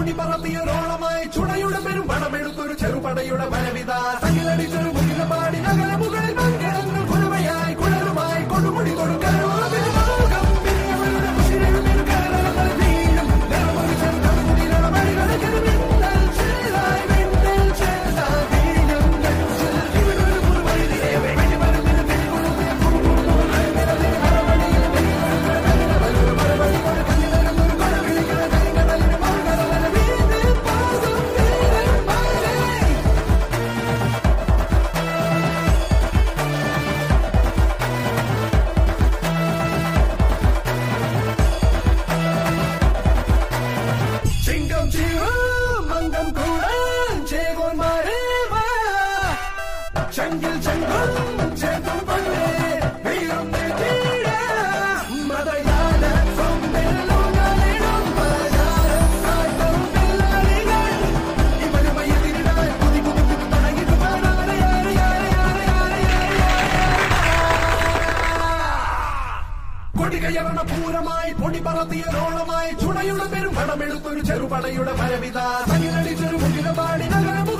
പൊടി പറത്തിയൊരോളമായി ചുണയുടെ പെരും പണമെടുത്തൊരു ചെറുപടയുടെ വരവിത തകിലടിച്ചൊരു മുകിലപാടി നഗര മുകളിൽ മങ്കരങ്ങൾ കുഴമയായി കുഴലുമായി കൊടുമുടി കൊടുക്കലോ ചിങ്കം ചീറും മംഗം കൂടാൻ ചേകോന്മാരെ വാ ചങ്കിൽ ചങ്കും ചേർത്തും പണ്ടേ വീറും നെറ്റിയിട മതയാന സൊമ്പെല്ലുകളിടും പലചാരം കാട്ടും പിള്ളാരികൾ ഇവരുമായി എതിരിടാൻ കുതി കുതി കുതി തുടങ്ങിയിട്ട് പാടാതെ യാരെ യാരെ യാരെ യാരെ കൊടികയറണ പൂരമായി പൊടി പറത്തിയൊരോളമായി ചുണയുടെ പെരും പണമെടുത്തൊരു ചെറുപടയുടെ ഭരവിത തകിലടിച്ചൊരു മുകിലപാടി നഗരമു